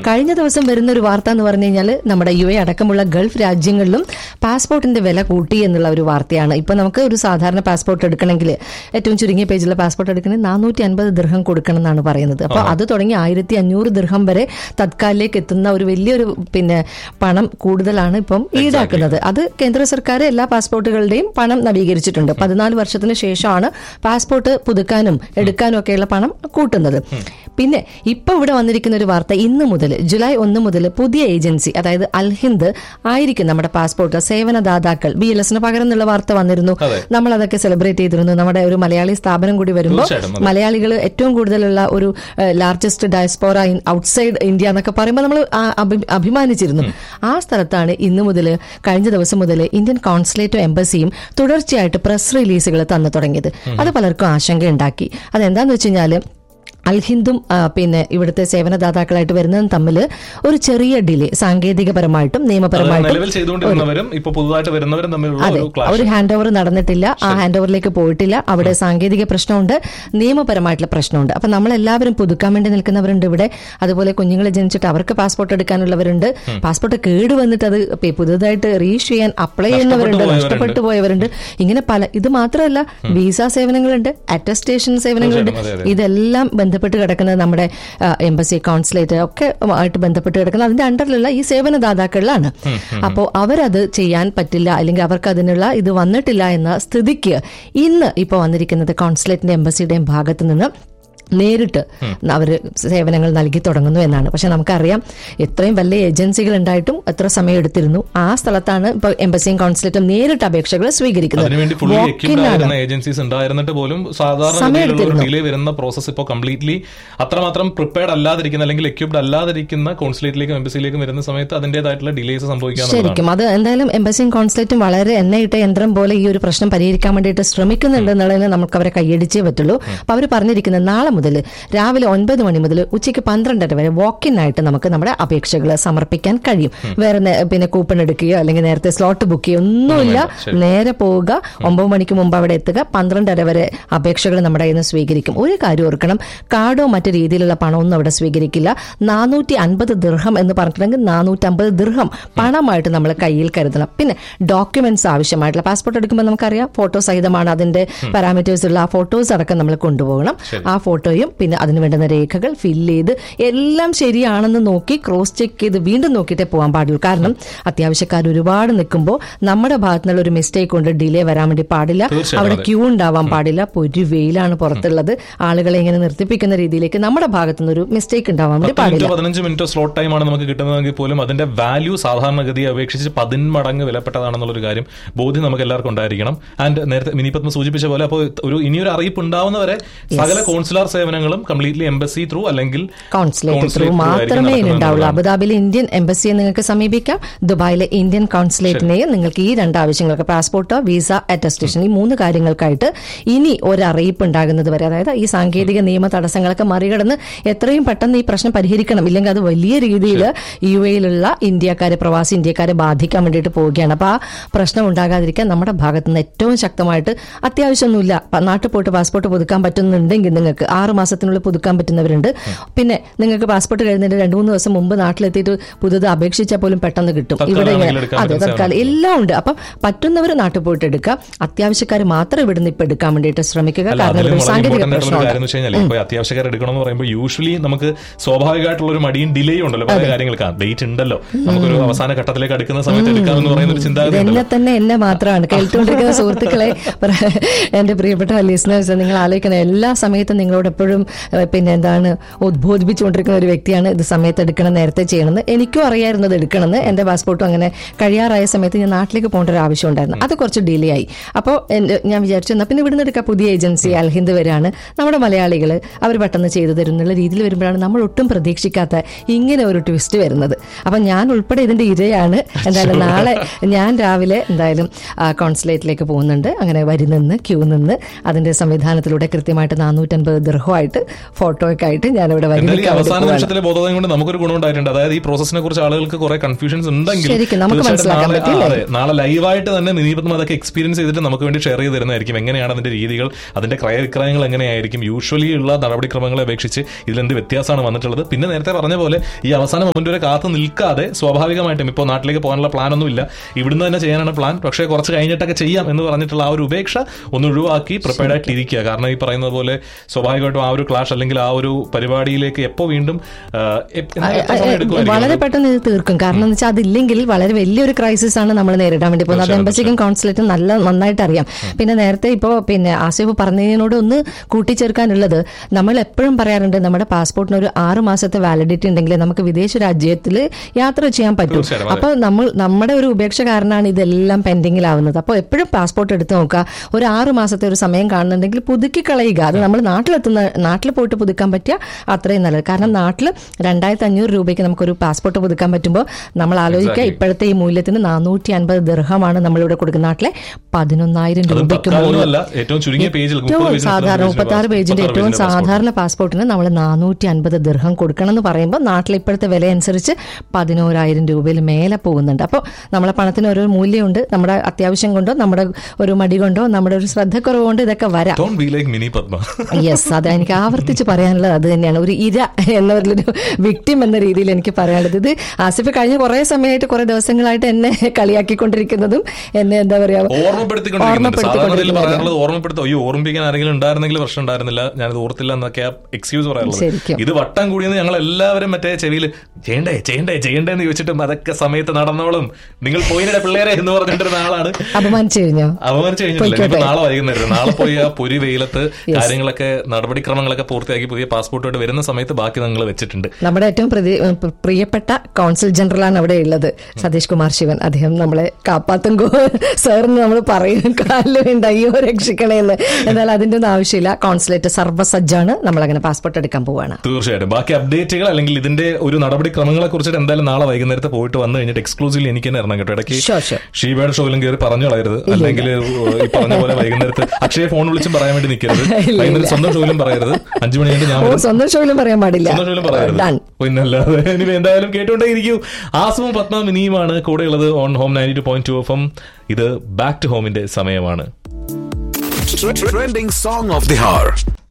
കഴിഞ്ഞ ദിവസം വരുന്ന ഒരു വാർത്ത എന്ന് പറഞ്ഞു കഴിഞ്ഞാൽ നമ്മുടെ യു എ അടക്കമുള്ള ഗൾഫ് രാജ്യങ്ങളിലും പാസ്പോർട്ടിന്റെ വില കൂട്ടി എന്നുള്ള ഒരു വാർത്തയാണ് ഇപ്പൊ നമുക്ക് ഒരു സാധാരണ പാസ്പോർട്ട് എടുക്കണമെങ്കിൽ ഏറ്റവും ചുരുങ്ങിയ പേജിലെ പാസ്പോർട്ട് എടുക്കണമെങ്കിൽ നാനൂറ്റി അൻപത് ദൃഹം കൊടുക്കണം എന്നാണ് പറയുന്നത് അപ്പൊ അത് തുടങ്ങി ആയിരത്തി അഞ്ഞൂറ് ദൃഹം വരെ തത്കാലിലേക്ക് എത്തുന്ന ഒരു വലിയൊരു പിന്നെ പണം കൂടുതലാണ് ഇപ്പം ഈടാക്കുന്നത് അത് കേന്ദ്ര സർക്കാർ എല്ലാ പാസ്പോർട്ടുകളുടെയും പണം നവീകരിച്ചിട്ടുണ്ട് പതിനാല് വർഷത്തിന് ശേഷമാണ് പാസ്പോർട്ട് പുതുക്കാനും എടുക്കാനും ഒക്കെയുള്ള പണം കൂട്ടുന്നത് പിന്നെ ഇപ്പൊ ഇവിടെ വന്നിരിക്കുന്ന ഒരു വാർത്ത ഇന്ന് മുതൽ ജൂലൈ ഒന്ന് മുതൽ പുതിയ ഏജൻസി അതായത് അൽഹിന്ദ് ആയിരിക്കും നമ്മുടെ പാസ്പോർട്ട് സേവനദാതാക്കൾ ബി എൽ എസിന് പകരം എന്നുള്ള വാർത്ത വന്നിരുന്നു അതെ. നമ്മൾ അതൊക്കെ സെലിബ്രേറ്റ് ചെയ്തിരുന്നു നമ്മുടെ ഒരു മലയാളി സ്ഥാപനം കൂടി വരുമ്പോൾ തീർച്ചയായിട്ടും, അതെ. മലയാളികൾ ഏറ്റവും കൂടുതലുള്ള ഒരു largest diaspora in outside India എന്നൊക്കെ പറയുമ്പോൾ നമ്മൾ അഭിമാനിച്ചിരുന്നു ആ സ്ഥലത്താണ് ഇന്ന് മുതൽ കഴിഞ്ഞ ദിവസം മുതൽ ഇന്ത്യൻ കോൺസുലേറ്റും എംബസിയും തുടർച്ചയായിട്ട് പ്രസ് റിലീസുകൾ തന്നു തുടങ്ങിയത് അത് പലർക്കും ആശങ്കയുണ്ടാക്കി അതെന്താന്ന് വെച്ച് കഴിഞ്ഞാൽ അൽഹിന്ദും ആ, പിന്നെ ഇവിടുത്തെ സേവനദാതാക്കളായിട്ട് വരുന്നതും തമ്മിൽ ഒരു ചെറിയ ഡിലേ സാങ്കേതികപരമായിട്ടും അത് നിയമപരമായിട്ടും നിലവിൽ ചെയ്തുകൊണ്ടിരുന്നവരും ഇപ്പൊ പുതുതായിട്ട് വരുന്നവരും തമ്മിലുള്ള അതെ ഒരു ക്ലാഷ് ഒരു ഹാൻഡ് ഓവർ നടന്നിട്ടില്ല ആ ഹാൻഡ് ഓവറിലേക്ക് പോയിട്ടില്ല അവിടെ സാങ്കേതിക പ്രശ്നമുണ്ട് നിയമപരമായിട്ടുള്ള പ്രശ്നമുണ്ട് അപ്പൊ നമ്മളെല്ലാവരും പുതുക്കാൻ വേണ്ടി നിൽക്കുന്നവരുണ്ട് ഇവിടെ അതുപോലെ കുഞ്ഞുങ്ങൾ ജനിച്ചിട്ട് അവർക്ക് പാസ്പോർട്ട് എടുക്കാനുള്ളവരുണ്ട് പാസ്പോർട്ട് കേട് വന്നിട്ട് അത് പി- പുതുതായിട്ട് റീഇഷ്യൂ ചെയ്യാൻ അപ്ലൈ ചെയ്യുന്നവരുണ്ട് പോയവരുണ്ട്. നഷ്ടപ്പെട്ടു പോയവരുണ്ട് ഇങ്ങനെ പല ഇത് മാത്രമല്ല വിസ സേവനങ്ങളുണ്ട് അറ്റസ്റ്റേഷൻ സേവനങ്ങളുണ്ട് തീർച്ചയായിട്ടും, അതെ, അതെ. ഇതെല്ലാം ബന്ധപ്പെട്ട് കിടക്കുന്നത് നമ്മുടെ ആ, എംബസി കോൺസുലേറ്റ് ഒക്കെ ആയിട്ട് ബന്ധപ്പെട്ട് കിടക്കുന്നത് അതിന്റെ അണ്ടറിലുള്ള ഈ സേവനദാതാക്കളിലാണ് അപ്പോൾ അവരത് ചെയ്യാൻ പറ്റില്ല അല്ലെങ്കിൽ അവർക്ക് അതിനുള്ള ഇത് വന്നിട്ടില്ല എന്ന സ്ഥിതിക്ക് ഇന്ന് ഇപ്പോൾ വന്നിരിക്കുന്നത് കോൺസുലേറ്റിന്റെ എംബസിയുടെയും ഭാഗത്ത് നിന്ന് നേരിട്ട് അവർ സേവനങ്ങൾ നൽകി തുടങ്ങുന്നു എന്നാണ് പക്ഷെ നമുക്കറിയാം ഇത്രയും വലിയ ഏജൻസികൾ ഉണ്ടായിട്ടും എത്ര സമയം എടുത്തിരുന്നു ആ സ്ഥലത്താണ് ഇപ്പോൾ എംബസിയും കോൺസുലേറ്റും നേരിട്ട് അപേക്ഷകൾ സ്വീകരിക്കുന്നത് അതിനുവേണ്ടി ഫുള്ളി Walk-in എക്യുപ്ഡ് ആണ്. ആയിരുന്ന ഏജൻസീസ് ഉണ്ടായിരുന്നിട്ട് പോലും സാധാരണ സമയം രീതിയിലുള്ള ഒരു എടുത്തിരുന്നു. ഡിലേ വരുന്ന പ്രോസസ് ഇപ്പോൾ കംപ്ലീറ്റ്ലി അത്രമാത്രം പ്രിപ്പയർഡ് അല്ലാതിരിക്കുന്ന അല്ലെങ്കിൽ എക്യുപ്ഡ് അല്ലാതിരിക്കുന്ന കോൺസുലേറ്റിലേക്കും എംബസിയിലേക്കും വരുന്ന സമയത്ത് അതിന്റേതായിട്ടുള്ള ഡിലേസ് സംഭവിക്കാന്നുള്ളതാണ് ശരിക്കും അത് എന്തായാലും എംബസിയും കോൺസുലേറ്റും വളരെ എണ്ണയിട്ട യന്ത്രം പോലെ ഈ ഒരു പ്രശ്നം പരിഹരിക്കാൻ വേണ്ടിയിട്ട് ശ്രമിക്കുന്നുണ്ട് എന്നുള്ളതിന് നമുക്ക് അവരെ കൈയടിച്ചേ പറ്റുള്ളൂ അപ്പൊ അവർ പറഞ്ഞിരിക്കുന്നത് നാളെ മുതൽ രാവിലെ ഒൻപത് മണി മുതൽ ഉച്ചയ്ക്ക് പന്ത്രണ്ടര വരെ വാക്കിൻ ആയിട്ട് നമുക്ക് നമ്മുടെ അപേക്ഷകൾ സമർപ്പിക്കാൻ കഴിയും വേറെ നേ- പിന്നെ കൂപ്പൺ എടുക്കുകയോ അല്ലെങ്കിൽ നേരത്തെ സ്ലോട്ട് ബുക്ക് ചെയ്യുകയോ ഒന്നുമില്ല ശരി. നേരെ പോവുക ഒമ്പത് മണിക്ക് മുമ്പ് അവിടെ എത്തുക പന്ത്രണ്ടര വരെ അപേക്ഷകൾ നമ്മുടെ കയ്യിൽ നിന്ന് സ്വീകരിക്കും ഒരു കാര്യം ഓർക്കണം കാർഡോ മറ്റു രീതിയിലുള്ള പണമൊന്നും അവിടെ സ്വീകരിക്കില്ല നാനൂറ്റി അൻപത് ദീർഘം എന്ന് പറഞ്ഞിട്ടുണ്ടെങ്കിൽ നാനൂറ്റമ്പത് ദീർഘം പണമായിട്ട് നമ്മൾ കയ്യിൽ കരുതണം പിന്നെ ഡോക്യുമെന്റ്സ് ആവശ്യമായിട്ടുള്ള പാസ്പോർട്ട് എടുക്കുമ്പോൾ നമുക്കറിയാം ഫോട്ടോ സഹിതമാണ് അതിന്റെ പാരാമീറ്റേഴ്സ് ഉള്ള ആ ഫോട്ടോസ് അടക്കം നമ്മൾ കൊണ്ടുപോകണം ആ ഫോട്ടോയും പിന്നെ അതിന് വേണ്ടുന്ന രേഖകൾ ഫില്ല് ചെയ്ത് എല്ലാം ശരിയാണെന്ന് നോക്കി ക്രോസ് ചെക്ക് ചെയ്ത് വീണ്ടും നോക്കിയിട്ടേ പോകാൻ പാടുള്ളൂ കാരണം അത്യാവശ്യക്കാർ ഒരുപാട് നിൽക്കുമ്പോൾ നമ്മുടെ ഭാഗത്തു നിന്നുള്ള ഒരു മിസ്റ്റേക്ക് കൊണ്ട് ഡിലേ വരാൻ വേണ്ടി പാടില്ല തീർച്ചയായും, അവിടെ അതെ. ക്യൂ ഉണ്ടാവാൻ പാടില്ല ഇപ്പൊ ഒരു വെയിലാണ് പുറത്തുള്ളത് ആളുകളെ ഇങ്ങനെ നിർത്തിപ്പിക്കുന്ന രീതിയിലേക്ക് നമ്മുടെ ഭാഗത്തു നിന്ന് ഒരു മിസ്റ്റേക്ക് ഉണ്ടാവാൻ വേണ്ടി പത്ത് മിനിറ്റോ പാടില്ല പതിനഞ്ച് മിനിറ്റോ സ്ലോട്ട് ടൈമാണ് നമുക്ക് കിട്ടുന്നതെങ്കിൽ പോലും അതിന്റെ വാല്യൂ സാധാരണഗതിയെ അപേക്ഷിച്ച് പതിന്മടങ്ങ് വിലപ്പെട്ടതാണെന്നുള്ളൊരു കാര്യം ബോധ്യം നമുക്ക് എല്ലാവർക്കും ഉണ്ടായിരിക്കണം ആൻഡ് നേരത്തെ മിനിപത്മ സൂചിപ്പിച്ച പോലെ അപ്പോൾ ഒരു ഇനിയൊരു അറിയിപ്പ് ഉണ്ടാവുന്നവരെ സകല കോൺസുലാർ സേവനങ്ങളും കംപ്ലീറ്റ്ലി എംബസി ത്രൂ അല്ലെങ്കിൽ കോൺസുലേറ്റ് ത്രൂ consulate through ആയിരിക്കും മാത്രമേ ഇനി നടക്കുന്നത് ഉണ്ടാവുള്ളൂ എന്നുള്ളതാണ്. അബുദാബിയിലെ ഇന്ത്യൻ എംബസിയെ നിങ്ങൾക്ക് സമീപിക്കാം ദുബായിലെ ഇന്ത്യൻ കോൺസുലേറ്റിനെയും നിങ്ങൾക്ക് ഈ രണ്ട് ആവശ്യങ്ങൾക്ക് പാസ്പോർട്ട് വിസ അറ്റസ്റ്റേഷൻ ഈ മൂന്ന് കാര്യങ്ങൾക്കായിട്ട് ഇനി ഒരു അറിയിപ്പ് ഉണ്ടാകുന്നത് വരെ അതായത് ഈ സാങ്കേതിക നിയമ തടസ്സങ്ങളൊക്കെ മറികടന്ന് എത്രയും പെട്ടെന്ന് ഈ പ്രശ്നം പരിഹരിക്കണം ഇല്ലെങ്കിൽ അത് വലിയ രീതിയിൽ യു എയിലുള്ള ഇന്ത്യക്കാരെ പ്രവാസി ഇന്ത്യക്കാരെ ബാധിക്കാൻ വേണ്ടിയിട്ട് പോവുകയാണ് അപ്പൊ ആ പ്രശ്നം ഉണ്ടാകാതിരിക്കാൻ നമ്മുടെ ഭാഗത്ത് നിന്ന് ഏറ്റവും ശക്തമായിട്ട് അത്യാവശ്യമൊന്നുമില്ല പ- നാട്ടിൽ പോയിട്ട് പാസ്പോർട്ട് പുതുക്കാൻ പറ്റുന്നുണ്ടെങ്കിൽ നിങ്ങൾക്ക് ആറ് മാസത്തിനുള്ളിൽ പുതുക്കാൻ പറ്റുന്നവരുണ്ട് പിന്നെ നിങ്ങൾക്ക് പാസ്പോർട്ട് കഴിഞ്ഞതിന്റെ രണ്ടു മൂന്ന് ദിവസം മുമ്പ് നാട്ടിലെത്തിയിട്ട് പുതുത് അപേക്ഷിച്ചാൽ പോലും പെട്ടെന്ന് കിട്ടും തൽക്കാലം ഇവിടെ ഇങ്ങനെ- ആണെങ്കിൽ എടുക്കാൻ അതെ പറ്റുന്ന തൽക്കാലം എല്ലാം ഉണ്ട് അപ്പം പറ്റുന്നവർ നാട്ടിൽ പോയിട്ട് എടുക്കുക അത്യാവശ്യക്കാർ മാത്രം ഇവിടുന്ന് ഇപ്പൊ എടുക്കാൻ വേണ്ടിയിട്ട് ശ്രമിക്കുക അല്ല കാരണം അതിലും ഇവിടെ വളരെ സാങ്കേതിക ഇമ്പോർട്ടന്റ് ആയിട്ടുള്ള ഒരു പ്രശ്നമുണ്ട് കാര്യം എന്ന് വെച്ച് കഴിഞ്ഞാൽ ഇപ്പൊ അത്യാവശ്യക്കാർ എടുക്കണമെന്ന് പറയുമ്പോൾ യൂഷ്വലി നമുക്ക് സ്വാഭാവികമായിട്ടുള്ള ഒരു മടിയും ഡിലേയും ഉണ്ടല്ലോ പല കാര്യങ്ങൾക്ക് ഡേറ്റ് ഉണ്ടല്ലോ നമുക്കൊരു അവസാന ഘട്ടത്തിലേക്ക് അടുക്കുന്ന സമയത്ത് എടുക്കാമെന്ന് പറയുന്ന ഒരു ചിന്താഗതി എന്നെ ഉണ്ടല്ലോ തന്നെ എന്നെ മാത്രമാണ് കേട്ടുകൊണ്ടിരിക്കുന്ന സുഹൃത്തുക്കളെ പ്ര- എന്റെ പ്രിയപ്പെട്ട ലിസണേഴ്സ് നിങ്ങൾ ആലോചിക്കണം എല്ലാ സമയത്തും നിങ്ങളോട് എപ്പോഴും ഏഹ്, പിന്നെ എന്താണ് ഉദ്ബോധിപ്പിച്ചുകൊണ്ടിരിക്കുന്ന ഒരു വ്യക്തിയാണ് ഇത് സമയത്ത് എടുക്കണം നേരത്തെ ചെയ്യണമെന്ന് എനിക്കും അറിയായിരുന്നു അത് എടുക്കണമെന്ന് എന്റെ പാസ്പോർട്ടും അങ്ങനെ കഴിയാറായ സമയത്ത് ഞാൻ നാട്ടിലേക്ക് പോകേണ്ട ഒരു ആവശ്യം ഉണ്ടായിരുന്നു അത് കുറച്ച് ഡിലേ ആയി അപ്പോൾ ഞാൻ വിചാരിച്ചു എന്നാൽ പിന്നെ ഇവിടുന്ന് എടുക്കാം പുതിയ ഏജൻസി അൽഹിന്ദ് വരാണ് നമ്മുടെ മലയാളികൾ അവർ പെട്ടെന്ന് ചെയ്തു തരും എന്നുള്ള രീതിയിൽ വരുമ്പോഴാണ് നമ്മൾ ഒട്ടും പ്രതീക്ഷിക്കാത്ത ഇങ്ങനെ ഒരു ട്വിസ്റ്റ് വരുന്നത് അപ്പം ഞാൻ ഉൾപ്പെടെ ഇതിന്റെ ഇരയാണ് എന്തായാലും നാളെ ഞാൻ രാവിലെ എന്തായാലും ആ, കോൺസുലേറ്റിലേക്ക് പോകുന്നുണ്ട് അങ്ങനെ വരി നിന്ന് ക്യൂ നിന്ന് അതിന്റെ സംവിധാനത്തിലൂടെ കൃത്യമായിട്ട് നാനൂറ്റൻപത് ദൃഹം ദർഹമായിട്ട് ഫോട്ടോ ഒക്കെ ആയിട്ട് ഞാനിവിടെ വരി എന്തായാലും ഈ നിൽക്കാൻ വേണ്ടി അവസാന പോവാണ്. നിമിഷത്തിലെ ബോധോദയം കൊണ്ട് നമുക്കൊരു ഗുണമുണ്ടായിട്ടുണ്ട് അതായത് ഈ പ്രോസസ്സിനെ കുറിച്ച് ആളുകൾക്ക് കുറെ കൺഫ്യൂഷൻസ് ഉണ്ടെങ്കിൽ ശരിക്കും നമുക്ക് തീർച്ചയായിട്ടും മനസ്സിലാക്കാൻ നാളെ- പറ്റില്ലേ? ആ, അതെ. നാളെ ലൈവായിട്ട് തന്നെ നിനീപത്മ അതൊക്കെ എക്സ്പീരിയൻസ് ചെയ്തിട്ട് നമുക്ക് വേണ്ടി ഷെയർ ചെയ്ത് തരുന്നതായിരിക്കും എങ്ങനെയാണ് അതിന്റെ രീതികൾ അതിന്റെ ക്രയവിക്രയങ്ങൾ എങ്ങനെയായിരിക്കും യൂഷ്വലി ഉള്ള നടപടിക്രമങ്ങളെ അപേക്ഷിച്ച് ഇതിലെന്ത് വ്യത്യാസമാണ് വന്നിട്ടുള്ളത് പിന്നെ നേരത്തെ പറഞ്ഞ പോലെ ഈ അവസാന മൊമെന്റ് വരെ കാത്തു നിൽക്കാതെ സ്വാഭാവികമായിട്ടും ഇപ്പോൾ നാട്ടിലേക്ക് പോകാനുള്ള പ്ലാൻ ഒന്നുമില്ല ഇവിടുന്ന് തന്നെ ചെയ്യാനാണ് പ്ലാൻ പക്ഷേ കുറച്ച് കഴിഞ്ഞിട്ടൊക്കെ ചെയ്യാം എന്ന് പറഞ്ഞിട്ടുള്ള ആ ഒരു ഉപേക്ഷ ഒന്ന് ഒഴിവാക്കി പ്രിപ്പയർഡ് ആയിട്ട് ഇരിക്കുക കാരണം ഈ പറയുന്നത് പോലെ സ്വാഭാവികമായിട്ടും ആ ഒരു ക്ലാഷ് അല്ലെങ്കിൽ ആ ഒരു പരിപാടിയിലേക്ക് എപ്പോൾ വീണ്ടും ആ, എപ്പ- എത്ര സമയം എടുക്കുമായിരിക്കും? വളരെ പെട്ടെന്ന് ഇത് തീർക്കും കാരണം എന്ന് വെച്ചാൽ അതില്ലെങ്കിൽ വളരെ വലിയൊരു ക്രൈസിസ് ആണ് നമ്മൾ നേരിടാൻ വേണ്ടി പോകുന്നത് അത് തീർച്ചയായും, എംബസിക്കും കോൺസുലേറ്റും നല്ല നന്നായിട്ട് അറിയാം പിന്നെ നേരത്തെ ഇപ്പോ പിന്നെ ആസിഫ് പറഞ്ഞതിനോട് ഒന്ന് കൂട്ടിച്ചേർക്കാനുള്ളത് നമ്മൾ എപ്പോഴും പറയാറുണ്ട് നമ്മുടെ പാസ്പോർട്ടിന് ഒരു ആറ് മാസത്തെ വാലിഡിറ്റി ഉണ്ടെങ്കിൽ നമുക്ക് വിദേശ രാജ്യത്തിൽ യാത്ര ചെയ്യാൻ പറ്റും തീർച്ചയായും, അതെ. അപ്പൊ നമ്മൾ നമ്മുടെ ഒരു ഉപേക്ഷ കാരണമാണ് ഇതെല്ലാം പെൻഡിങ്ങിലാവുന്നത് അപ്പോൾ എപ്പോഴും പാസ്പോർട്ട് എടുത്ത് നോക്കുക ഒരു ആറ് മാസത്തെ ഒരു സമയം കാണുന്നുണ്ടെങ്കിൽ പുതുക്കി കളയുക അത് നമ്മൾ നാട്ടിലെത്തുന്ന നാട്ടിൽ പോയിട്ട് പുതുക്കാൻ പറ്റിയ അത്രയും നല്ലത് കാരണം നാട്ടിൽ രണ്ടായിരത്തി അഞ്ഞൂറ് രൂപയ്ക്ക് നമുക്കൊരു പാസ്പോർട്ട് പുതുക്കാൻ പറ്റുമ്പോൾ നമ്മൾ ആലോചിക്കുക Exactly. ഇപ്പോഴത്തെ ഈ മൂല്യത്തിന് നാനൂറ്റി അൻപത് ദർഹമാണ് നമ്മളിവിടെ കൊടുക്കുന്ന നാട്ടിലെ പതിനൊന്നായിരം അതും രൂപയ്ക്ക് തത്കാലമല്ല ഏറ്റവും ചുരുങ്ങിയ പേജിൽ മുപ്പത് ഏറ്റവും പേജിൽ സാധാരണ മുപ്പത്താറ് പേജിന്റെ ഏറ്റവും സാധാരണ പാസ്പോർട്ടിന് നമ്മൾ നാനൂറ്റി അൻപത് ദീർഘം കൊടുക്കണം എന്ന് പറയുമ്പോൾ നാട്ടിലെ ഇപ്പോഴത്തെ വില അനുസരിച്ച് പതിനോരായിരം രൂപയിൽ മേലെ പോകുന്നുണ്ട് അപ്പോൾ നമ്മളെ പണത്തിന് ഓരോ മൂല്യമുണ്ട് നമ്മുടെ അത്യാവശ്യം കൊണ്ടോ നമ്മുടെ ഒരു മടി കൊണ്ടോ നമ്മുടെ ഒരു ശ്രദ്ധക്കുറവ് കൊണ്ടോ ഇതൊക്കെ വരാം don't be like Mini Padma yes അത് എനിക്ക് ആവർത്തിച്ച് പറയാനുള്ളത് അത് തന്നെയാണ് ഒരു ഇര എന്നൊരു വിക്ടിം എന്ന രീതിയിൽ എനിക്ക് പറയാനുള്ളത് ഇത് ആസിഫ് കഴിഞ്ഞ കുറെ സമയമായിട്ട് കുറെ ദിവസങ്ങളായിട്ട് എന്നെ കളിയാക്കിക്കൊണ്ടിരിക്കുന്നതും എന്നെ എന്താ പറയാ ഓർമ്മപ്പെടുത്തിക്കൊണ്ടിരിക്കുന്നുണ്ട് സാധാരണ ഇതിൽ ഓർമ്മപ്പെടുത്തിക്കൊണ്ടിരിക്കുന്നത്. പറയാനുള്ളത് ഓർമ്മപ്പെടുത്തും അയ്യോ ഓർമ്മിപ്പിക്കാൻ ആരെങ്കിലും ഉണ്ടായിരുന്നെങ്കിൽ പ്രശ്നം ഉണ്ടായിരുന്നില്ല ഞാനത് ഓർത്തില്ല എന്നൊക്കെ എക്സ്ക്യൂസ് പറയാനുള്ളത് ശരിക്കും. ഇത് വട്ടം കൂടിയെന്ന് ഞങ്ങൾ എല്ലാവരും മറ്റേ ചെവിയിൽ ചെയ്യണ്ടേ ചെയ്യണ്ടേ ചെയ്യണ്ടേ എന്ന് ചോദിച്ചിട്ടും അതൊക്കെ സമയത്ത് നടന്നവളും നിങ്ങൾ പോയിനെ പിള്ളേരെ എന്ന് പറഞ്ഞിട്ടിരുന്ന ആളാണ് അപമാനിച്ചു കഴിഞ്ഞോ അപമാനിച്ചു കഴിഞ്ഞിട്ടില്ല പോയിക്കോട്ടെ. ഇനിയിപ്പോ നാളെ വൈകുന്നേരം നാളെ പോയി ആ പൊരി വെയിലത്ത് കാര്യങ്ങളൊക്കെ നടപടിക്രമങ്ങളൊക്കെ പൂർത്തിയാക്കി പുതിയ പാസ്പോർട്ടോട്ട് വരുന്ന സമയത്ത് ബാക്കി നിങ്ങൾ വെച്ചിട്ടുണ്ട് നമ്മുടെ ഏറ്റവും പ്രതി- പ്ര- പ്രിയപ്പെട്ട കോൺസുൽ ജനറലാണ് അവിടെ ഉള്ളത് സതീഷ് കുമാർ ശിവൻ അദ്ദേഹം നമ്മളെ കാപ്പാത്തും സാറിന് നമ്മൾ പറയും കാലിൽ വേണ്ട അയ്യോ രക്ഷിക്കണേന്ന് എന്നാൽ അതിന്റെ ഒന്നും ആവശ്യമില്ല കോൺസുലേറ്റ് സർവ്വസജ്ജാണ് നമ്മൾ അങ്ങനെ പാസ്പോർട്ട് എടുക്കാൻ പോവാണ് തീർച്ചയായിട്ടും ബാക്കി അപ്ഡേറ്റുകൾ അല്ലെങ്കിൽ ഇതിന്റെ ഒരു നടപടിക്രമങ്ങളെ കുറിച്ചിട്ട് എന്തായാലും നാളെ വൈകുന്നേരത്തെ പോയിട്ട് വന്ന് കഴിഞ്ഞിട്ട് എക്സ്ക്ലൂസീവ്ലി എനിക്ക് തന്നെ ഇറങ്ങാം കേട്ടോ ഇടയ്ക്ക് Sure, sure. ഷീബയുടെ ഷോയിലും കയറി പറഞ്ഞു കളയരുത് അല്ലെങ്കിൽ ഈ പറഞ്ഞ പോലെ വൈകുന്നേരത്ത് അക്ഷയെ ഫോൺ വിളിച്ചും പറയാൻ വേണ്ടി നിൽക്കരുത് ഇല്ല, വൈകുന്നേരം ഇല്ല. സ്വന്തം ഷോയിലും പറയരുത് അഞ്ചു മണി കഴിഞ്ഞ് ഞാൻ ഓ വരും. സ്വന്തം ഷോയിലും പറയാൻ പാടില്ല സ്വന്തം ഷോയിലും പറയരുത് Done. പിന്നല്ലാതെ ഇനി എന്തായാലും കേട്ടുകൊണ്ടേ ഇരിക്കൂ ആസുവും പത്മ മിനിയുമാണ് കൂടെയുള്ളത് on home ninety two point two F M ഇത് ബാക്ക് ടു ഹോമിന്റെ സമയമാണ് Trending song of the hour.